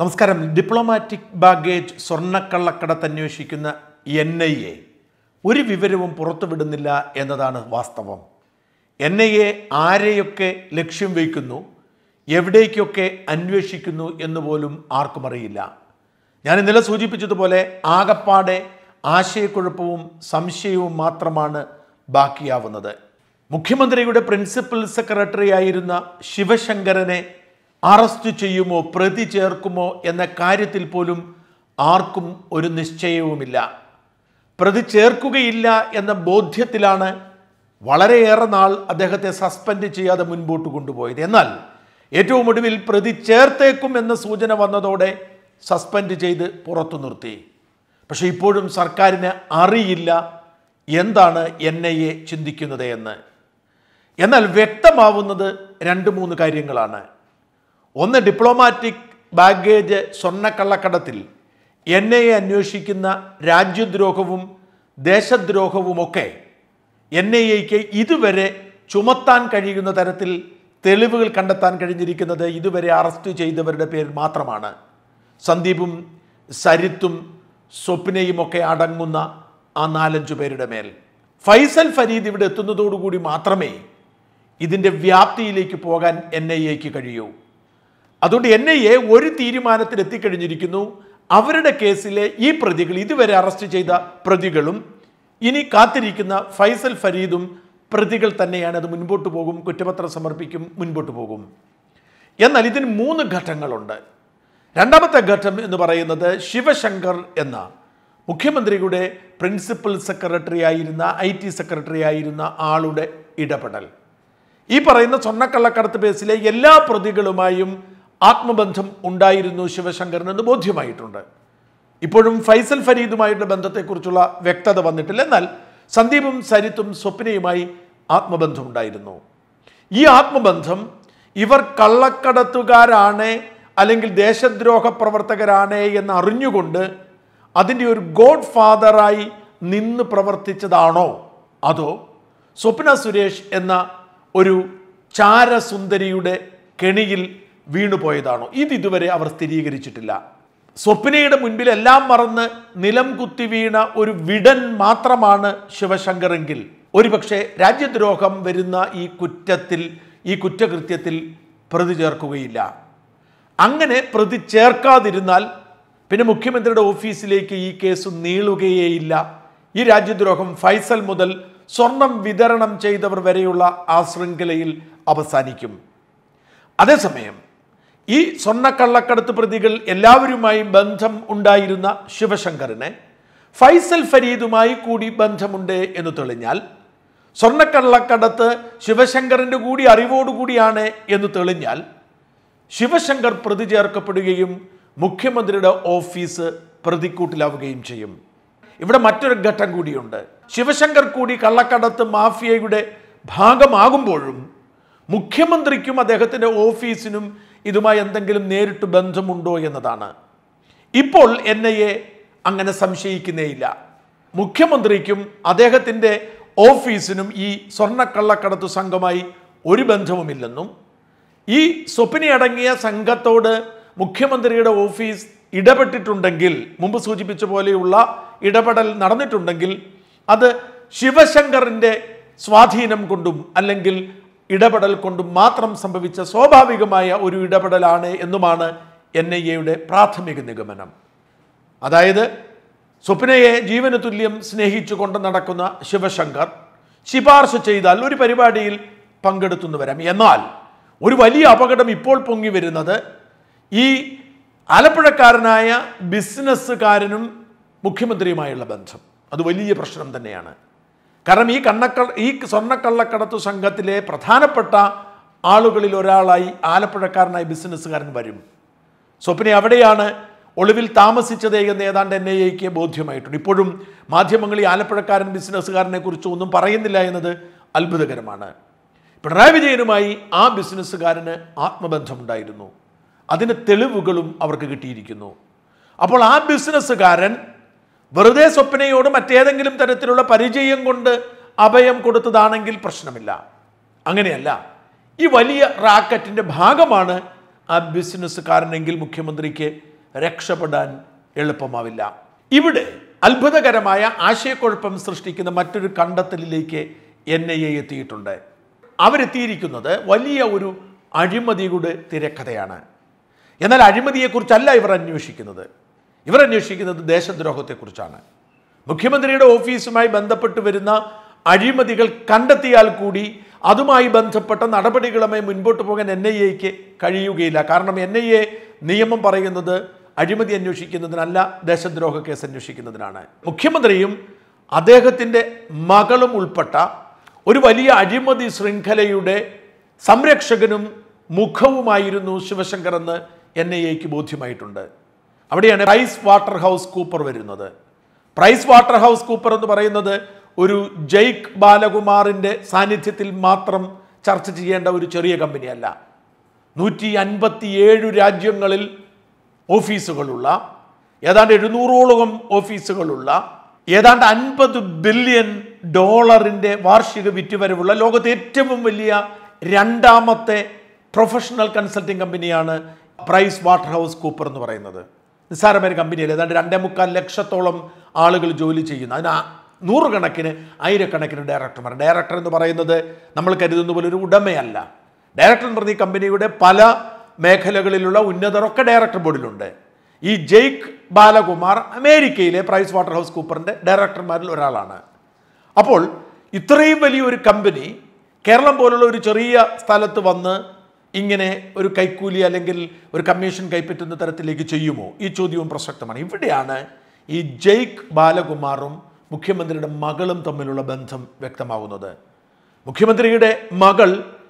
നമസ്കാരം diplomatic baggage സ്വർണ്ണക്കള്ളക്കടത്ത് അന്വേഷിക്കുന്ന N I A ഒരു വിവരവും പുറത്തുവിടുന്നില്ല എന്നതാണ് വാസ്തവം എൻ ഐ എ ആരെയൊക്കെ ലക്ഷ്യം വയ്ക്കുന്നു എവിടേക്കൊക്കെ അന്വേഷിക്കുന്നു എന്ന് പോലും ആർക്കും അറിയില്ല ഞാൻ ഇന്നലെ സൂചിപ്പിച്ചതുപോലെ ആകപ്പാടെ ആശയക്കുഴപ്പവും സംശയവും മാത്രമാണ് ബാക്കിയാവുന്നത് മുഖ്യമന്ത്രിയുടെ പ്രിൻസിപ്പൽ സെക്രട്ടറി ആയിരുന്ന ശിവശങ്കരനെ അറസ്റ്റ് ചെയ്യുമോ പ്രതി ചേർക്കുമോ എന്ന കാര്യത്തിൽ പോലും ആർക്കും ഒരു നിശ്ചയവുമില്ല പ്രതി ചേർക്കുകയില്ല എന്ന ബോധ്യത്തിലാണ് വളരെയേറെ നാൾ അദ്ദേഹത്തെ സസ്പെൻഡ് ചെയ്യാതെ മുൻപോട്ട് കൊണ്ടുപോയത് എന്നാൽ ഏറ്റവും ഒടുവിൽ പ്രതി ചേർത്തേക്കും എന്ന സൂചന വന്നതോടെ സസ്പെൻഡ് ചെയ്ത് പുറത്തു നിർത്തി പക്ഷേ ഇപ്പോഴും സർക്കാരിന് അറിയില്ല എന്താണ് എൻ ഐ എ ചിന്തിക്കുന്നത് എന്ന് എന്നാൽ വ്യക്തമാവുന്നത് രണ്ട് മൂന്ന് കാര്യങ്ങളാണ് ഒന്ന് ഡിപ്ലോമാറ്റിക് ബാഗേജ് സ്വർണ്ണക്കള്ളക്കടത്തിൽ എൻ ഐ എ അന്വേഷിക്കുന്ന രാജ്യദ്രോഹവും ദേശദ്രോഹവുമൊക്കെ എൻ ഐ എക്ക് ഇതുവരെ ചുമത്താൻ കഴിയുന്ന തരത്തിൽ തെളിവുകൾ കണ്ടെത്താൻ കഴിഞ്ഞിരിക്കുന്നത് ഇതുവരെ അറസ്റ്റ് ചെയ്തവരുടെ പേരിൽ മാത്രമാണ് സന്ദീപും സരിത്തും സ്വപ്നയും ഒക്കെ അടങ്ങുന്ന ആ നാലഞ്ചു പേരുടെ മേൽ ഫൈസൽ ഫരീദ് ഇവിടെ എത്തുന്നതോടുകൂടി മാത്രമേ ഇതിൻ്റെ വ്യാപ്തിയിലേക്ക് പോകാൻ എൻ ഐ എക്ക് കഴിയൂ അതുകൊണ്ട് എൻ ഐ എ ഒരു തീരുമാനത്തിൽ എത്തിക്കഴിഞ്ഞിരിക്കുന്നു അവരുടെ കേസിലെ ഈ പ്രതികൾ ഇതുവരെ അറസ്റ്റ് ചെയ്ത പ്രതികളും ഇനി കാത്തിരിക്കുന്ന ഫൈസൽ ഫരീദും പ്രതികൾ തന്നെയാണ് അത് മുൻപോട്ട് പോകും കുറ്റപത്രം സമർപ്പിക്കും മുൻപോട്ട് പോകും എന്നാൽ ഇതിന് മൂന്ന് ഘട്ടങ്ങളുണ്ട് രണ്ടാമത്തെ ഘട്ടം എന്ന് പറയുന്നത് ശിവശങ്കർ എന്ന മുഖ്യമന്ത്രിയുടെ പ്രിൻസിപ്പൽ സെക്രട്ടറി ആയിരുന്ന ഐ ടി സെക്രട്ടറി ആയിരുന്ന ആളുടെ ഇടപെടൽ ഈ പറയുന്ന സ്വർണ്ണക്കള്ളക്കടത്ത് കേസിലെ എല്ലാ പ്രതികളുമായും ആത്മബന്ധം ഉണ്ടായിരുന്നു ശിവശങ്കറിന് എന്ന് ബോധ്യമായിട്ടുണ്ട് ഇപ്പോഴും ഫൈസൽ ഫരീദുമായിട്ടുള്ള ബന്ധത്തെക്കുറിച്ചുള്ള വ്യക്തത വന്നിട്ടില്ല എന്നാൽ സന്ദീപും സരിത്തും സ്വപ്നയുമായി ആത്മബന്ധം ഉണ്ടായിരുന്നു ഈ ആത്മബന്ധം ഇവർ കള്ളക്കടത്തുകാരാണ് അല്ലെങ്കിൽ ദേശദ്രോഹ പ്രവർത്തകരാണ് എന്ന് അറിഞ്ഞുകൊണ്ട് അതിൻ്റെ ഒരു ഗോഡ് ഫാദറായി നിന്ന് പ്രവർത്തിച്ചതാണോ അതോ സ്വപ്ന സുരേഷ് എന്ന ഒരു ചാരസുന്ദരിയുടെ കെണിയിൽ വീണുപോയതാണോ ഇത് ഇതുവരെ അവർ സ്ഥിരീകരിച്ചിട്ടില്ല സ്വപ്നയുടെ മുൻപിൽ എല്ലാം മറന്ന് നിലം കുത്തി വീണ ഒരു വിടൻ മാത്രമാണ് ശിവശങ്കറെങ്കിൽ ഒരുപക്ഷെ രാജ്യദ്രോഹം വരുന്ന ഈ കുറ്റത്തിൽ ഈ കുറ്റകൃത്യത്തിൽ പ്രതി ചേർക്കുകയില്ല അങ്ങനെ പ്രതി ചേർക്കാതിരുന്നാൽ പിന്നെ മുഖ്യമന്ത്രിയുടെ ഓഫീസിലേക്ക് ഈ കേസ് നീളുകയേയില്ല ഈ രാജ്യദ്രോഹം ഫൈസൽ മുതൽ സ്വർണം വിതരണം ചെയ്തവർ വരെയുള്ള ആ ശൃംഖലയിൽ അവസാനിക്കും അതേസമയം ഈ സ്വർണ്ണക്കള്ളക്കടത്ത് പ്രതികൾ എല്ലാവരുമായും ബന്ധം ഉണ്ടായിരുന്ന ശിവശങ്കറിന് ഫൈസൽ ഫരീദുമായി കൂടി ബന്ധമുണ്ട് എന്ന് തെളിഞ്ഞാൽ സ്വർണ്ണക്കള്ളക്കടത്ത് ശിവശങ്കറിൻ്റെ കൂടി അറിവോടുകൂടിയാണ് എന്ന് തെളിഞ്ഞാൽ ശിവശങ്കർ പ്രതി ചേർക്കപ്പെടുകയും മുഖ്യമന്ത്രിയുടെ ഓഫീസ് പ്രതിക്കൂട്ടിലാവുകയും ചെയ്യും ഇവിടെ മറ്റൊരു ഘട്ടം കൂടിയുണ്ട് ശിവശങ്കർ കൂടി കള്ളക്കടത്ത് മാഫിയയുടെ ഭാഗമാകുമ്പോഴും മുഖ്യമന്ത്രിക്കും അദ്ദേഹത്തിൻ്റെ ഓഫീസിനും ഇതുമായി എന്തെങ്കിലും നേരിട്ട് ബന്ധമുണ്ടോ എന്നതാണ് ഇപ്പോൾ എൻ ഐ എ അങ്ങനെ സംശയിക്കുന്നേയില്ല മുഖ്യമന്ത്രിക്കും അദ്ദേഹത്തിൻ്റെ ഓഫീസിനും ഈ സ്വർണ്ണക്കള്ളക്കടത്ത് സംഘമായി ഒരു ബന്ധവുമില്ലെന്നും ഈ സ്വപ്നയടങ്ങിയ സംഘത്തോട് മുഖ്യമന്ത്രിയുടെ ഓഫീസ് ഇടപെട്ടിട്ടുണ്ടെങ്കിൽ മുമ്പ് സൂചിപ്പിച്ച പോലെയുള്ള ഇടപെടൽ നടന്നിട്ടുണ്ടെങ്കിൽ അത് ശിവശങ്കറിൻ്റെ സ്വാധീനം കൊണ്ടും അല്ലെങ്കിൽ ഇടപെടൽ കൊണ്ടും മാത്രം സംഭവിച്ച സ്വാഭാവികമായ ഒരു ഇടപെടലാണ് എന്നുമാണ് എൻ ഐ എയുടെ പ്രാഥമിക നിഗമനം അതായത് സ്വപ്നയെ ജീവന തുല്യം സ്നേഹിച്ചു കൊണ്ട് നടക്കുന്ന ശിവശങ്കർ ശിപാർശ ചെയ്താൽ ഒരു പരിപാടിയിൽ പങ്കെടുത്തുന്നു വരാം എന്നാൽ ഒരു വലിയ അപകടം ഇപ്പോൾ പൊങ്ങി വരുന്നത് ഈ ആലപ്പുഴക്കാരനായ ബിസിനസ്സുകാരനും മുഖ്യമന്ത്രിയുമായുള്ള ബന്ധം അത് വലിയ പ്രശ്നം തന്നെയാണ് കാരണം ഈ കണ്ണക്ക ഈ സ്വർണ്ണക്കള്ളക്കടത്തു സംഘത്തിലെ പ്രധാനപ്പെട്ട ആളുകളിൽ ഒരാളായി ആലപ്പുഴക്കാരനായ ബിസിനസ്സുകാരൻ വരും സ്വപ്ന അവിടെയാണ് ഒളിവിൽ താമസിച്ചത് എന്ന് ഏതാണ്ട് എൻ ഐ എക്ക് ബോധ്യമായിട്ടുണ്ട് ഇപ്പോഴും മാധ്യമങ്ങൾ ഈ ആലപ്പുഴക്കാരൻ ബിസിനസ്സുകാരനെ കുറിച്ച് ഒന്നും പറയുന്നില്ല എന്നത് അത്ഭുതകരമാണ് പിണറായി വിജയനുമായി ആ ബിസിനസ്സുകാരന് ആത്മബന്ധമുണ്ടായിരുന്നു അതിന് തെളിവുകളും അവർക്ക് കിട്ടിയിരിക്കുന്നു അപ്പോൾ ആ ബിസിനസ്സുകാരൻ വെറുതെ സ്വപ്നയോട് മറ്റേതെങ്കിലും തരത്തിലുള്ള പരിചയം കൊണ്ട് അഭയം കൊടുത്തതാണെങ്കിൽ പ്രശ്നമില്ല അങ്ങനെയല്ല ഈ വലിയ റാക്കറ്റിൻ്റെ ഭാഗമാണ് ആ ബിസിനസ്സുകാരനെങ്കിൽ മുഖ്യമന്ത്രിക്ക് രക്ഷപ്പെടാൻ എളുപ്പമാവില്ല ഇവിടെ അത്ഭുതകരമായ ആശയക്കുഴപ്പം സൃഷ്ടിക്കുന്ന മറ്റൊരു കണ്ടെത്തലിലേക്ക് എൻ ഐ എ എത്തിയിട്ടുണ്ട് അവരെത്തിയിരിക്കുന്നത് വലിയ ഒരു അഴിമതിയുടെ തിരക്കഥയാണ് എന്നാൽ അഴിമതിയെക്കുറിച്ചല്ല ഇവർ അന്വേഷിക്കുന്നത് ഇവർ അന്വേഷിക്കുന്നത് ദേശദ്രോഹത്തെക്കുറിച്ചാണ് മുഖ്യമന്ത്രിയുടെ ഓഫീസുമായി ബന്ധപ്പെട്ട് വരുന്ന അഴിമതികൾ കണ്ടെത്തിയാൽ കൂടി അതുമായി ബന്ധപ്പെട്ട നടപടികളുമായി മുൻപോട്ട് പോകാൻ എൻ ഐ എക്ക് കഴിയുകയില്ല കാരണം എൻ ഐ എ നിയമം പറയുന്നത് അഴിമതി അന്വേഷിക്കുന്നതിനല്ല ദേശദ്രോഹ കേസ് അന്വേഷിക്കുന്നതിനാണ് മുഖ്യമന്ത്രിയും അദ്ദേഹത്തിൻ്റെ മകളും ഉൾപ്പെട്ട ഒരു വലിയ അഴിമതി ശൃംഖലയുടെ സംരക്ഷകനും മുഖവുമായിരുന്നു ശിവശങ്കർ എന്ന് എൻ ഐ എക്ക് ബോധ്യമായിട്ടുണ്ട് അവിടെയാണ് പ്രൈസ് വാട്ടർ ഹൗസ് കൂപ്പർ വരുന്നത് പ്രൈസ് വാട്ടർ ഹൗസ് കൂപ്പർ എന്ന് പറയുന്നത് ഒരു ജയ്ക്ക് ബാലകുമാറിൻ്റെ സാന്നിധ്യത്തിൽ മാത്രം ചർച്ച ചെയ്യേണ്ട ഒരു ചെറിയ കമ്പനിയല്ല നൂറ്റി അൻപത്തിയേഴ് രാജ്യങ്ങളിൽ ഓഫീസുകളുള്ള ഏതാണ്ട് എഴുന്നൂറോളം ഓഫീസുകളുള്ള ഏതാണ്ട് അൻപത് ബില്യൺ ഡോളറിൻ്റെ വാർഷിക വിറ്റുവരവുള്ള ലോകത്തെ ഏറ്റവും വലിയ രണ്ടാമത്തെ പ്രൊഫഷണൽ കൺസൾട്ടിംഗ് കമ്പനിയാണ് പ്രൈസ് വാട്ടർ ഹൗസ് കൂപ്പർ എന്ന് പറയുന്നത് നിസ്സാരമായ കമ്പനിയല്ല ഏതാണ്ട് രണ്ടേ മുക്കാൽ ലക്ഷത്തോളം ആളുകൾ ജോലി ചെയ്യുന്നു അതിന് ആ- നൂറുകണക്കിന് ആയിരക്കണക്കിന് ഡയറക്ടർമാർ ഡയറക്ടർ എന്ന് പറയുന്നത് നമ്മൾ കരുതുന്ന പോലെ ഒരു ഉടമയല്ല ഡയറക്ടർ എന്ന് പറഞ്ഞ ഈ കമ്പനിയുടെ പല മേഖലകളിലുള്ള ഉന്നതരൊക്കെ ഡയറക്ടർ ബോർഡിലുണ്ട് ഈ ജെയ്ക്ക് ബാലകുമാർ അമേരിക്കയിലെ പ്രൈസ് വാട്ടർ ഹൗസ് കൂപ്പറിൻ്റെ ഡയറക്ടർമാരിൽ ഒരാളാണ് അപ്പോൾ ഇത്രയും വലിയൊരു കമ്പനി കേരളം പോലുള്ള ഒരു ചെറിയ സ്ഥലത്ത് വന്ന് ഇങ്ങനെ ഒരു കൈക്കൂലി അല്ലെങ്കിൽ ഒരു കമ്മീഷൻ കൈപ്പറ്റുന്ന തരത്തിലേക്ക് ചെയ്യുമോ ഈ ചോദ്യവും പ്രസക്തമാണ് ഇവിടെയാണ് ഈ ജെയ്ക്ക് ബാലകുമാറും മുഖ്യമന്ത്രിയുടെ മകളും തമ്മിലുള്ള ബന്ധം വ്യക്തമാവുന്നത് മുഖ്യമന്ത്രിയുടെ മകൾ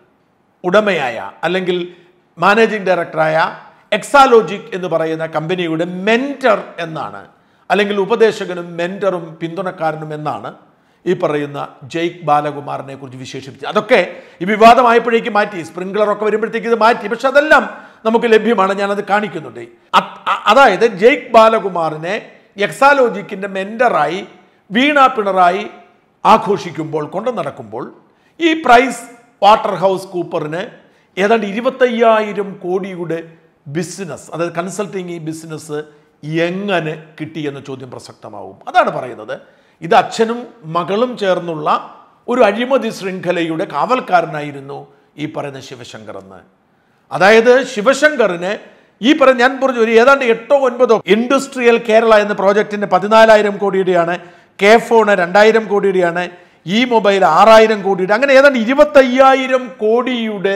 ഉടമയായ അല്ലെങ്കിൽ മാനേജിംഗ് ഡയറക്ടറായ എക്സാലോജിക് എന്ന് പറയുന്ന കമ്പനിയുടെ മെൻറ്റർ എന്നാണ് അല്ലെങ്കിൽ ഉപദേശകനും മെൻറ്ററും പിന്തുണക്കാരനും എന്നാണ് ഈ പറയുന്ന ജയ്ക്ക് ബാലകുമാറിനെ കുറിച്ച് വിശേഷിപ്പിച്ചത് അതൊക്കെ ഈ വിവാദമായപ്പോഴേക്ക് മാറ്റി സ്പ്രിംഗ്ലറൊക്കെ വരുമ്പോഴത്തേക്ക് ഇത് മാറ്റി പക്ഷെ അതെല്ലാം നമുക്ക് ലഭ്യമാണ് ഞാനത് കാണിക്കുന്നുണ്ട് അത്- അ- അതായത് ജയ്ക്ക് ബാലകുമാറിനെ എക്സാലോജിക്കിൻ്റെ മെൻറ്ററായി വീണ പിണറായി ആഘോഷിക്കുമ്പോൾ കൊണ്ടു നടക്കുമ്പോൾ ഈ പ്രൈസ് വാട്ടർ ഹൗസ് കൂപ്പറിന് ഏതാണ്ട് ഇരുപത്തയ്യായിരം കോടിയുടെ ബിസിനസ് അതായത് കൺസൾട്ടിങ് ഈ ബിസിനസ് എങ്ങനെ കിട്ടി എന്ന ചോദ്യം പ്രസക്തമാവും അതാണ് പറയുന്നത് ഇത് അച്ഛനും മകളും ചേർന്നുള്ള ഒരു അഴിമതി ശൃംഖലയുടെ കാവൽക്കാരനായിരുന്നു ഈ പറയുന്ന ശിവശങ്കർ എന്ന് അതായത് ശിവശങ്കറിന് ഈ പറഞ്ഞ ഞാൻ പറഞ്ഞു ഒരു ഏതാണ്ട് എട്ടോ ഒൻപതോ ഇൻഡസ്ട്രിയൽ കേരള എന്ന പ്രോജക്റ്റിന്റെ പതിനാലായിരം കോടിയുടെയാണ് കെ ഫോണ് രണ്ടായിരം കോടിയുടെയാണ് ഈ മൊബൈൽ ആറായിരം കോടിയുടെ അങ്ങനെ ഏതാണ്ട് ഇരുപത്തയ്യായിരം കോടിയുടെ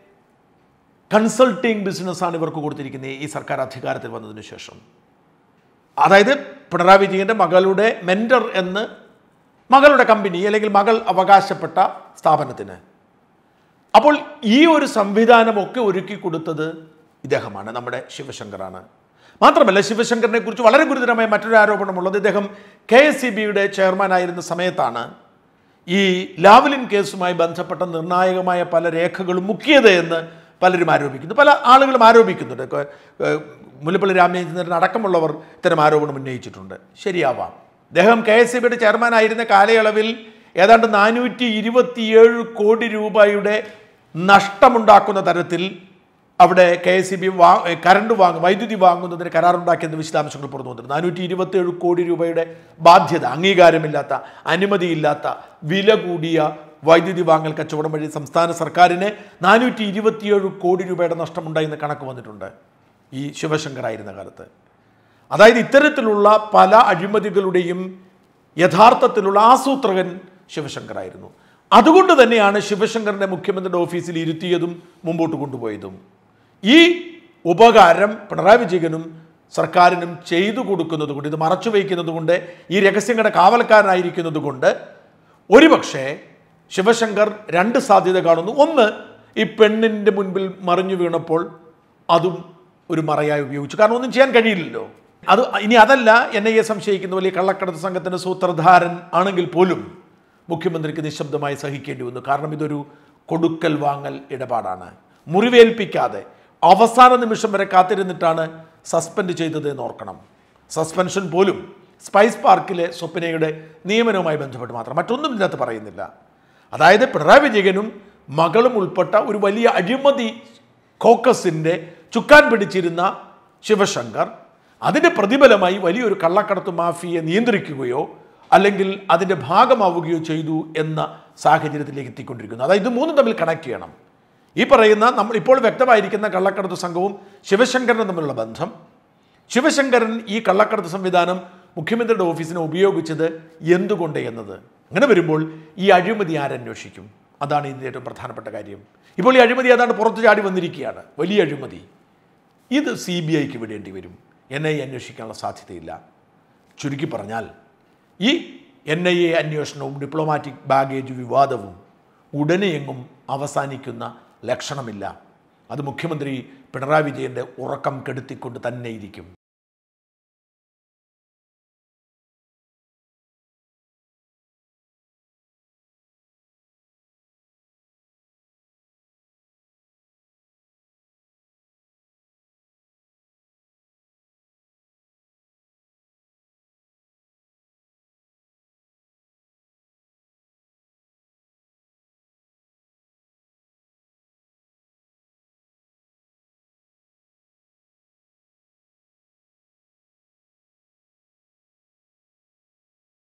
കൺസൾട്ടിങ് ബിസിനസ്സാണ് ഇവർക്ക് കൊടുത്തിരിക്കുന്നത് ഈ സർക്കാർ അധികാരത്തിൽ വന്നതിന് ശേഷം അതായത് പിണറായി വിജയൻ്റെ മകളുടെ മെൻറ്റർ എന്ന് മകളുടെ കമ്പനി അല്ലെങ്കിൽ മകൾ അവകാശപ്പെട്ട സ്ഥാപനത്തിന് അപ്പോൾ ഈ ഒരു സംവിധാനമൊക്കെ ഒരുക്കി കൊടുത്തത് ഇദ്ദേഹമാണ് നമ്മുടെ ശിവശങ്കറാണ് മാത്രമല്ല ശിവശങ്കറിനെ കുറിച്ച് വളരെ ഗുരുതരമായ മറ്റൊരു ആരോപണമുള്ളത് ഇദ്ദേഹം കെ എസ് സി ബിയുടെ ചെയർമാനായിരുന്ന സമയത്താണ് ഈ ലാവ്ലിൻ കേസുമായി ബന്ധപ്പെട്ട നിർണായകമായ പല രേഖകളും മുക്കിയത് എന്ന് പലരും ആരോപിക്കുന്നു പല ആളുകളും ആരോപിക്കുന്നുണ്ട് ക- ഏഹ് മുല്ലപ്പള്ളി രാമചന്ദ്രൻ അടക്കമുള്ളവർ ഇത്തരം ആരോപണം ഉന്നയിച്ചിട്ടുണ്ട് ശരിയാവാം അദ്ദേഹം കെ എസ് സി ബിയുടെ ചെയർമാനായിരുന്ന കാലയളവിൽ ഏതാണ്ട് നാനൂറ്റി ഇരുപത്തിയേഴ് കോടി രൂപയുടെ നഷ്ടമുണ്ടാക്കുന്ന തരത്തിൽ അവിടെ കെ എസ് സി ബി വാ ഏ, കറണ്ട് വാങ്ങും വൈദ്യുതി വാങ്ങുന്നതിന് കരാറുണ്ടാക്കിയെന്ന വിശദാംശങ്ങൾ പുറത്തു വന്നിട്ടുണ്ട് നാനൂറ്റി ഇരുപത്തിയേഴ് കോടി രൂപയുടെ ബാധ്യത അംഗീകാരമില്ലാത്ത അനുമതിയില്ലാത്ത വില കൂടിയ വൈദ്യുതി വാങ്ങൽ കച്ചവടം വഴി സംസ്ഥാന സർക്കാരിന് നാനൂറ്റി ഇരുപത്തിയേഴ് കോടി രൂപയുടെ നഷ്ടമുണ്ടായെന്ന് കണക്ക് വന്നിട്ടുണ്ട് ഈ ശിവശങ്കർ കാലത്ത് അതായത് ഇത്തരത്തിലുള്ള പല അഴിമതികളുടെയും യഥാർത്ഥത്തിലുള്ള ആസൂത്രകൻ ശിവശങ്കറായിരുന്നു അതുകൊണ്ട് തന്നെയാണ് ശിവശങ്കറിനെ മുഖ്യമന്ത്രിയുടെ ഓഫീസിൽ ഇരുത്തിയതും മുമ്പോട്ട് കൊണ്ടുപോയതും ഈ ഉപകാരം പിണറായി വിജയനും സർക്കാരിനും ചെയ്തു കൊടുക്കുന്നത് കൊണ്ട് ഇത് മറച്ചു വയ്ക്കുന്നത് കൊണ്ട് ഈ രഹസ്യങ്ങളുടെ കാവൽക്കാരനായിരിക്കുന്നത് കൊണ്ട് ഒരുപക്ഷെ ശിവശങ്കർ രണ്ട് സാധ്യത കാണുന്നു ഒന്ന് ഈ പെണ്ണിൻ്റെ മുൻപിൽ മറിഞ്ഞു വീണപ്പോൾ അതും ഒരു മറയായി ഉപയോഗിച്ചു കാരണം ഒന്നും ചെയ്യാൻ കഴിയില്ലല്ലോ അത് ഇനി അതല്ല എൻ ഐ എ സംശയിക്കുന്ന വലിയ കള്ളക്കടത്ത് സംഘത്തിൻ്റെ സൂത്രധാരൻ ആണെങ്കിൽ പോലും മുഖ്യമന്ത്രിക്ക് നിശബ്ദമായി സഹിക്കേണ്ടി വന്നു കാരണം ഇതൊരു കൊടുക്കൽ വാങ്ങൽ ഇടപാടാണ് മുറിവേൽപ്പിക്കാതെ അവസാന നിമിഷം വരെ കാത്തിരുന്നിട്ടാണ് സസ്പെൻഡ് ചെയ്തത് എന്ന് ഓർക്കണം സസ്പെൻഷൻ പോലും സ്പൈസ് പാർക്കിലെ സ്വപ്നയുടെ നിയമനവുമായി ബന്ധപ്പെട്ട് മാത്രം മറ്റൊന്നും ഇതിനകത്ത് പറയുന്നില്ല അതായത് പിണറായി വിജയനും മകളും ഉൾപ്പെട്ട ഒരു വലിയ അഴിമതി കോക്കസിൻ്റെ ചുക്കാൻ പിടിച്ചിരുന്ന ശിവശങ്കർ അതിൻ്റെ പ്രതിഫലമായി വലിയൊരു കള്ളക്കടത്ത് മാഫിയെ നിയന്ത്രിക്കുകയോ അല്ലെങ്കിൽ അതിൻ്റെ ഭാഗമാവുകയോ ചെയ്തു എന്ന സാഹചര്യത്തിലേക്ക് എത്തിക്കൊണ്ടിരിക്കുന്നു അതായത് ഇത് മൂന്നും തമ്മിൽ കണക്ട് ചെയ്യണം ഈ പറയുന്ന നമ്മൾ ഇപ്പോൾ വ്യക്തമായിരിക്കുന്ന കള്ളക്കടത്ത് സംഘവും ശിവശങ്കരനും തമ്മിലുള്ള ബന്ധം ശിവശങ്കരൻ ഈ കള്ളക്കടത്ത് സംവിധാനം മുഖ്യമന്ത്രിയുടെ ഓഫീസിനെ ഉപയോഗിച്ചത് എന്തുകൊണ്ട് എന്നത് അങ്ങനെ വരുമ്പോൾ ഈ അഴിമതി ആരന്വേഷിക്കും അതാണ് ഇതിൻ്റെ ഏറ്റവും പ്രധാനപ്പെട്ട കാര്യം ഇപ്പോൾ ഈ അഴിമതി ഏതാണ്ട് പുറത്തു ചാടി വന്നിരിക്കുകയാണ് വലിയ അഴിമതി ഇത് സി ബി ഐക്ക് വിടേണ്ടി വരും എൻ ഐ അന്വേഷിക്കാനുള്ള സാധ്യതയില്ല ചുരുക്കി പറഞ്ഞാൽ ഈ എൻ ഐ എ അന്വേഷണവും ഡിപ്ലോമാറ്റിക് ബാഗേജ് വിവാദവും ഉടനെയെങ്ങും അവസാനിക്കുന്ന ലക്ഷണമില്ല അത് മുഖ്യമന്ത്രി പിണറായി വിജയൻ്റെ ഉറക്കം കെടുത്തിക്കൊണ്ട് തന്നെ ഇരിക്കും